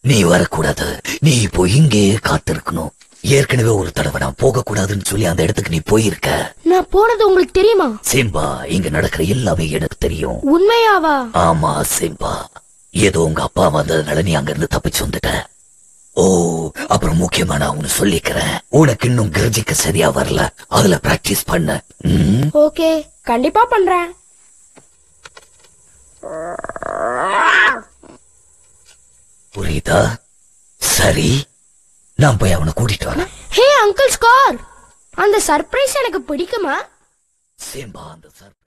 நீ வரக்கூடாது நீ இப்போ இங்கேயே காத்திருக்கணும் ஏற்கனவே ஒரு தடவை நான் போக கூடாதுன்னு சொல்லி அந்த இடத்துக்கு நீ போயிருக்க நான் போனது உங்களுக்கு தெரியுமா சிம்பா இங்க நடக்கிற எல்லாமே எனக்கு தெரியும் உண்மையாவா ஆமா சிம்பா ஏதோ உங்க அப்பா வந்ததுனால நீ அங்க இருந்து தப்பிச்சு வந்துட்ட ஓ அப்புறம் முக்கியமா நான் உன்னை சொல்லிக்கிறேன் உனக்கு இன்னும் கிரஜிக்க சரியா வரல அதுல பிராக்டிஸ் பண்ண ம்? ஓகே கண்டிப்பா பண்றேன் புரியுதா சரி நான் போய் அவனை கூட்டிட்டு வரேன் ஹே அங்கிள் ஸ்கார் அந்த சர்ப்ரைஸ் எனக்கு பிடிக்குமா சிம்பா அந்த சர்ப்ரைஸ்